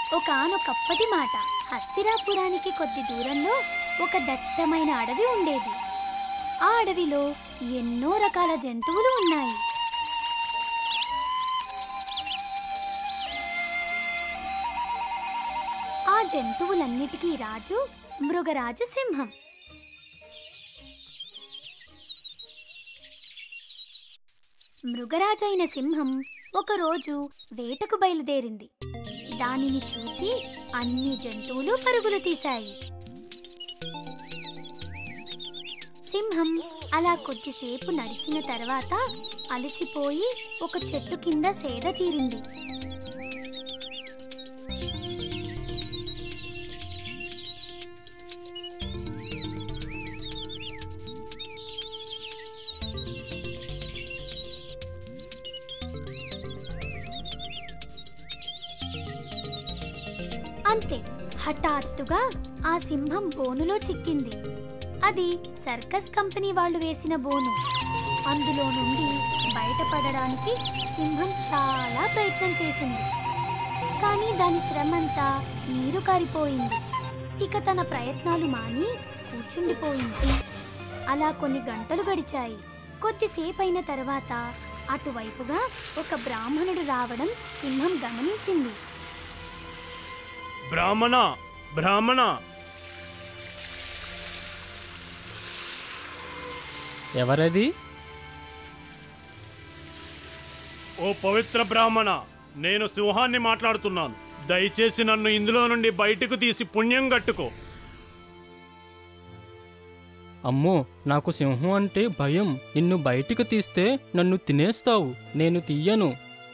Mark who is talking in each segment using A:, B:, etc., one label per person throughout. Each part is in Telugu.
A: ఒకానొకప్పటి మాట హస్తిరాపురానికి కొద్ది దూరంలో ఒక దట్టమైన అడవి ఉండేది ఆ అడవిలో ఎన్నో రకాల జంతువులు ఉన్నాయి ఆ జంతువులన్నిటికీ రాజు మృగరాజు సింహం మృగరాజైన సింహం ఒకరోజు వేటకు బయలుదేరింది దానిని చూసి అన్ని జంతువులు పరుగులు తీశాయి సింహం అలా కొద్దిసేపు నడిచిన తర్వాత అలసిపోయి ఒక చెట్టు కింద సేద తీరింది అంతే హఠాత్తుగా ఆ సింహం బోనులో చిక్కింది అది సర్కస్ కంపెనీ వాళ్ళు వేసిన బోను అందులో నుండి బయటపడడానికి సింహం చాలా ప్రయత్నం చేసింది కానీ దాని శ్రమంతా నీరు కారిపోయింది ఇక తన ప్రయత్నాలు మాని కూర్చుండిపోయింది అలా కొన్ని గంటలు గడిచాయి కొద్దిసేపైన తర్వాత అటువైపుగా ఒక బ్రాహ్మణుడు రావడం సింహం గమనించింది
B: బ్రాహ్మణ బ్రాహ్మణ
C: ఎవరది
B: ఓ పవిత్ర బ్రాహ్మణ నేను సింహాన్ని మాట్లాడుతున్నాను దయచేసి నన్ను ఇందులో నుండి బయటకు తీసి పుణ్యం కట్టుకో
C: అమ్మో నాకు సింహం అంటే భయం నిన్ను బయటికి తీస్తే నన్ను తినేస్తావు నేను తీయను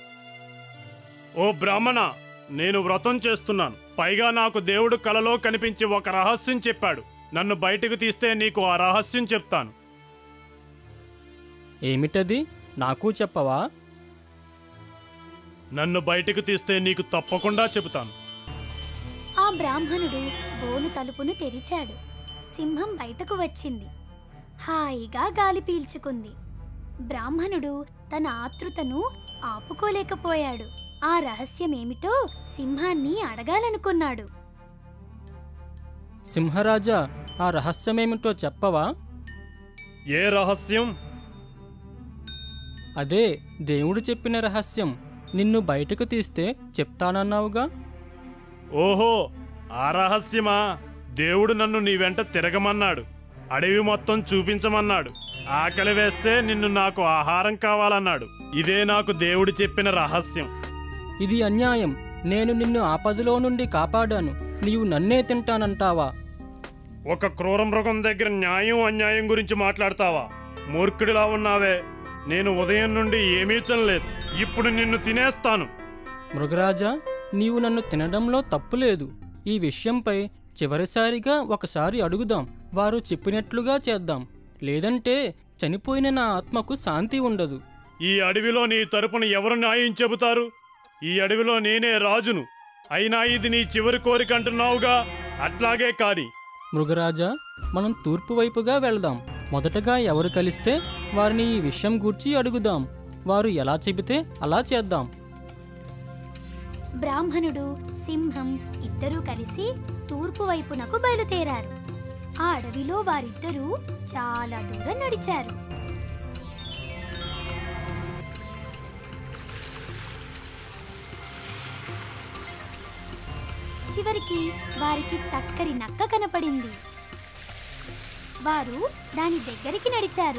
B: ఓ బ్రాహ్మణ నేను వ్రతం చేస్తున్నాను పైగా నాకు దేవుడు కలలో కనిపించి ఒక రహస్యం చెప్పాడు నన్ను బయటకు తీస్తే నీకు ఆ రహస్యం చెప్తాను
C: ఏమిటది నాకు చెప్పవా
B: నన్ను బయటకు తీస్తే నీకు తప్పకుండా చెబుతాను
A: ఆ బ్రాహ్మణుడు బోను తలుపును తెరిచాడు సింహం బయటకు వచ్చింది హాయిగా గాలి పీల్చుకుంది బ్రాహ్మణుడు తన ఆతృతను ఆపుకోలేకపోయాడు ఆ రహస్యమేమిటో సింహాన్ని అడగాలనుకున్నాడు
C: సింహరాజా ఆ రహస్యమేమిటో చెప్పవా
B: ఏ రహస్యం
C: అదే దేవుడు చెప్పిన రహస్యం నిన్ను బయటకు తీస్తే చెప్తానన్నావుగా
B: ఓహో ఆ రహస్యమా దేవుడు నన్ను నీ వెంట తిరగమన్నాడు అడవి మొత్తం చూపించమన్నాడు ఆకలి వేస్తే నిన్ను నాకు ఆహారం కావాలన్నాడు ఇదే నాకు దేవుడు చెప్పిన రహస్యం
C: ఇది అన్యాయం నేను నిన్ను ఆపదలో నుండి కాపాడాను నీవు నన్నే తింటానంటావా
B: ఒక క్రూర మృగం దగ్గర న్యాయం అన్యాయం గురించి మాట్లాడతావా మూర్ఖుడిలా ఉన్నావే నేను ఉదయం నుండి ఏమీ తినలేదు ఇప్పుడు నిన్ను తినేస్తాను
C: మృగరాజా నీవు నన్ను తినడంలో తప్పులేదు ఈ విషయంపై చివరిసారిగా ఒకసారి అడుగుదాం వారు చెప్పినట్లుగా చేద్దాం లేదంటే చనిపోయిన నా ఆత్మకు శాంతి ఉండదు
B: ఈ అడవిలో నీ తరపున ఎవరు న్యాయం చెబుతారు ఈ అడవిలో నేనే రాజును అయినా ఇది నీ చివరి కోరిక అంటున్నావుగా అట్లాగే కాని
C: మృగరాజా మనం తూర్పు వైపుగా వెళ్దాం మొదటగా ఎవరు కలిస్తే వారిని ఈ విషయం గూర్చి అడుగుదాం వారు ఎలా చెబితే అలా చేద్దాం
A: బ్రాహ్మణుడు సింహం ఇద్దరూ కలిసి తూర్పు వైపునకు బయలుదేరారు ఆ అడవిలో వారిద్దరూ చాలా దూరం నడిచారు చివరికి వారికి తక్కరి నక్క కనపడింది వారు దాని దగ్గరికి నడిచారు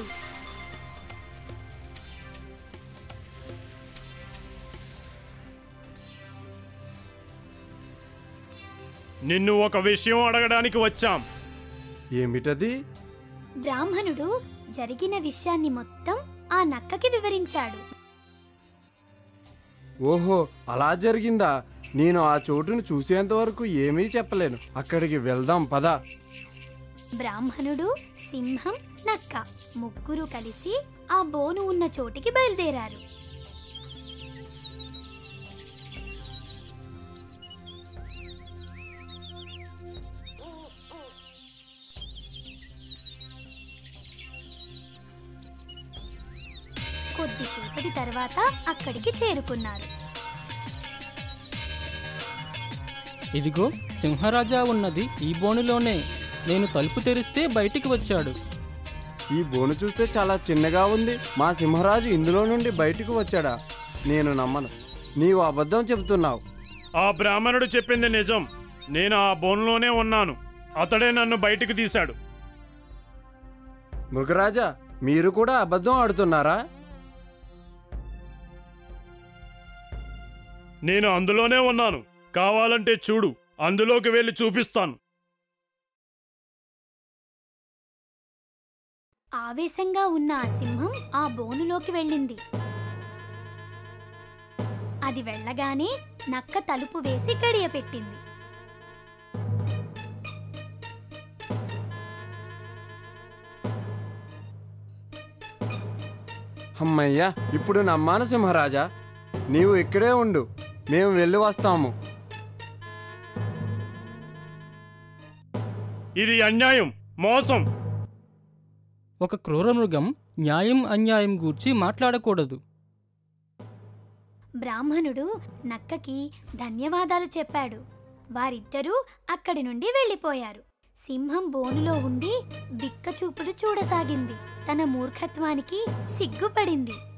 B: నిన్ను ఒక విషయం అడగడానికి వచ్చాం
D: ఏమిటది
A: బ్రాహ్మణుడు జరిగిన విషయాన్ని మొత్తం ఆ నక్కకి వివరించాడు
D: ఓహో అలా జరిగిందా నేను ఆ చోటును చూసేంత వరకు ఏమీ చెప్పలేను అక్కడికి వెళ్దాం పద
A: బ్రాహ్మణుడు సింహం నక్క ముగ్గురు కలిసి ఆ బోను ఉన్న చోటికి బయలుదేరారు కొద్దిసేపటి తర్వాత అక్కడికి చేరుకున్నారు
C: ఇదిగో సింహరాజా ఉన్నది ఈ బోనులోనే నేను తలుపు తెరిస్తే బయటికి వచ్చాడు
D: ఈ బోను చూస్తే చాలా చిన్నగా ఉంది మా సింహరాజు ఇందులో నుండి బయటకు వచ్చాడా నేను నమ్మను నీవు అబద్ధం చెబుతున్నావు
B: ఆ బ్రాహ్మణుడు చెప్పింది నిజం నేను ఆ బోన్లోనే ఉన్నాను అతడే నన్ను బయటికి తీశాడు
D: మృగరాజా మీరు కూడా అబద్ధం ఆడుతున్నారా
B: నేను అందులోనే ఉన్నాను కావాలంటే చూడు అందులోకి వెళ్ళి చూపిస్తాను
A: ఆవేశంగా ఉన్న ఆ సింహం ఆ బోనులోకి వెళ్ళింది అది వెళ్ళగానే నక్క తలుపు వేసి గడియ పెట్టింది
D: అమ్మయ్యా ఇప్పుడు నమ్మాను సింహరాజా నీవు ఇక్కడే ఉండు మేము వెళ్ళి వస్తాము
B: ఇది అన్యాయం మోసం
C: ఒక క్రూరమృగం న్యాయం అన్యాయం గూర్చి మాట్లాడకూడదు
A: బ్రాహ్మణుడు నక్కకి ధన్యవాదాలు చెప్పాడు వారిద్దరూ అక్కడి నుండి వెళ్ళిపోయారు సింహం బోనులో ఉండి బిక్కచూపులు చూడసాగింది తన మూర్ఖత్వానికి సిగ్గుపడింది